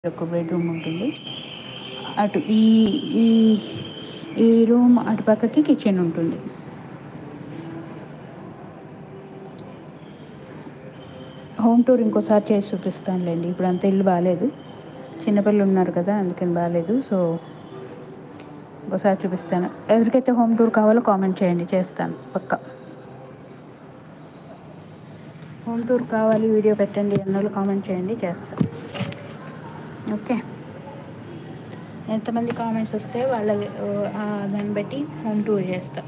ఒక బెడ్రూమ్ ఉంటుంది అటు ఈ ఈ ఈ రూమ్ అటు పక్కకి కిచెన్ ఉంటుంది హోమ్ టూర్ ఇంకోసారి చేసి చూపిస్తానులేండి ఇప్పుడు అంత ఇల్లు బాగాలేదు చిన్నపిల్లలు ఉన్నారు కదా అందుకని బాగాలేదు సో ఇంకోసారి చూపిస్తాను ఎవరికైతే హోమ్ టూర్ కావాలో కామెంట్ చేయండి చేస్తాను పక్క హోమ్ టూర్ కావాలి వీడియో పెట్టండి అన్నోళ్ళు కామెంట్ చేయండి చేస్తాను ఓకే ఎంతమంది కామెంట్స్ వస్తే వాళ్ళ ఆ, దాన్ని బట్టి హోమ్ టూర్ చేస్తా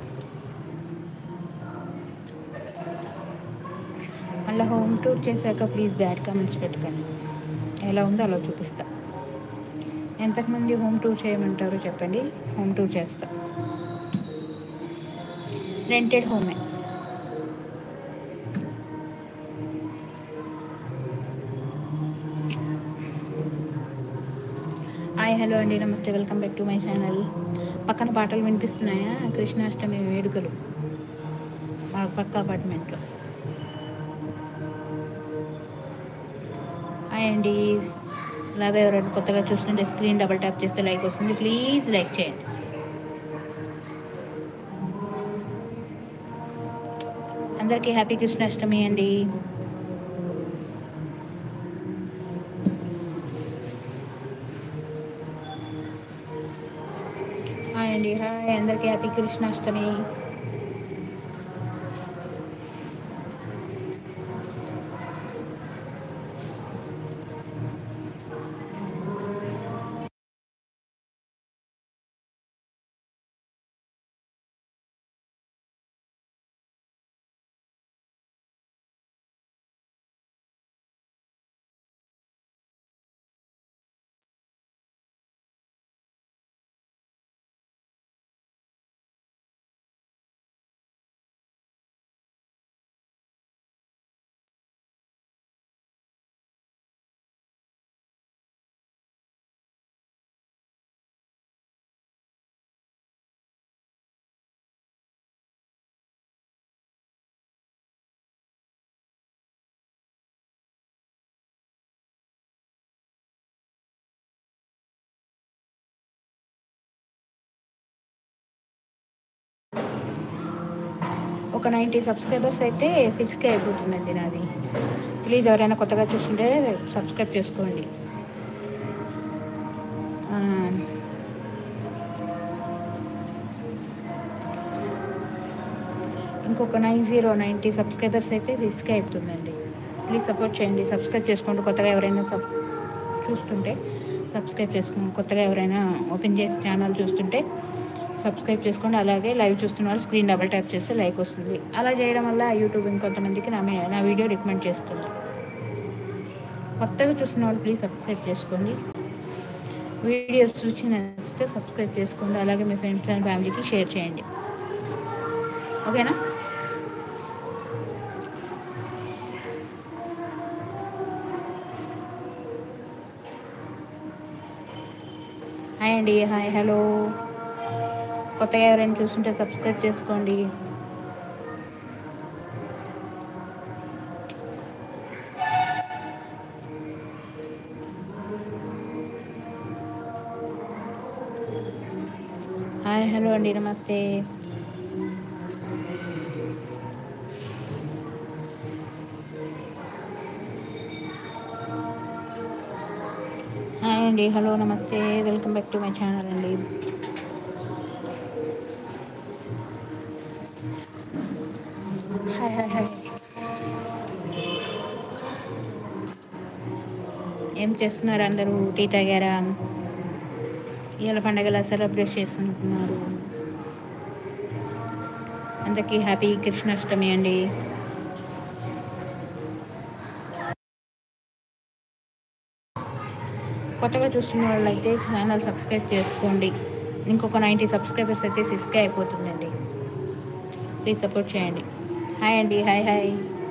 మళ్ళీ హోమ్ టూర్ చేశాక ప్లీజ్ బ్యాడ్ కామెంట్స్ పెట్టకండి ఎలా ఉందో అలా చూపిస్తా ఎంతమంది హోమ్ టూర్ చేయమంటారో చెప్పండి హోమ్ టూర్ చేస్తా రెంటెడ్ హోమే హాయ్ హలో అండి నమస్తే welcome back to my channel పక్కన పాటలు వినిపిస్తున్నాయా కృష్ణాష్టమి వేడుకలు మా పక్క అపార్ట్మెంట్లో హాయ్ అండి లాభ ఎవరైనా కొత్తగా చూస్తుంటే స్క్రీన్ డబల్ ట్యాప్ చేస్తే లైక్ వస్తుంది ప్లీజ్ లైక్ చేయండి అందరికీ హ్యాపీ కృష్ణాష్టమి అండి హాయ్ అండి హాయ్ అందరికీ హ్యాపీ కృష్ణాష్టమి ఒక నైంటీ సబ్స్క్రైబర్స్ అయితే సిక్స్ కే అయిపోతుందండి నాది ప్లీజ్ ఎవరైనా కొత్తగా చూస్తుంటే సబ్స్క్రైబ్ చేసుకోండి ఆ, ఇంకొక నైన్ జీరో నైంటీ సబ్స్క్రైబర్స్ అయితే సిక్స్ కే అయిపోతుందండి ప్లీజ్ సపోర్ట్ చేయండి సబ్స్క్రైబ్ చేసుకోండి కొత్తగా ఎవరైనా సబ్ చూస్తుంటే సబ్స్క్రైబ్ చేసుకోండి కొత్తగా ఎవరైనా ఓపెన్ చేసి ఛానల్ చూస్తుంటే సబ్స్క్రైబ్ చేసుకోండి అలాగే లైవ్ చూస్తున్న వాళ్ళు స్క్రీన్ డబల్ ట్యాప్ చేస్తే లైక్ వస్తుంది అలా చేయడం వల్ల యూట్యూబ్ ఇంకొంతమందికి నా మీ- నా వీడియో రికమెండ్ చేస్తుంది కొత్తగా చూస్తున్న వాళ్ళు ప్లీజ్ సబ్స్క్రైబ్ చేసుకోండి వీడియోస్ చూసి నచ్చితే సబ్స్క్రైబ్ చేసుకోండి అలాగే మీ ఫ్రెండ్స్ అండ్ ఫ్యామిలీకి షేర్ చేయండి ఓకేనా హాయ్ అండి హాయ్ హలో కొత్తగా ఎవరైనా చూస్తుంటే సబ్స్క్రైబ్ చేసుకోండి హాయ్ హలో అండి నమస్తే హాయ్ అండి హలో నమస్తే welcome back to my channel అండి హాయ్ హాయ్ హాయ్ ఏం చేస్తున్నారు అందరూ టీ తాగారా ఇవాళ పండగలా సెలబ్రేట్ చేసుకుంటున్నారు అందరికీ హ్యాపీ కృష్ణాష్టమి అండి కొత్తగా చూస్తున్న వాళ్ళైతే ఛానల్ సబ్స్క్రైబ్ చేసుకోండి ఇంకొక నైంటీ సబ్స్క్రైబర్స్ అయితే సిక్స్కే అయిపోతుందండి ప్లీజ్ సపోర్ట్ చేయండి హాయ్ అండి హాయ్ హాయ్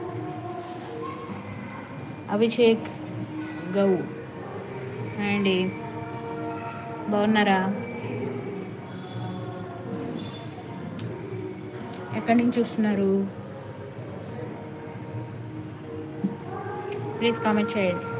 అభిషేక్ గౌ హాయ్ అండి బాగున్నారా ఎక్కడి నుంచి చూస్తున్నారు ప్లీజ్ కామెంట్ చేయండి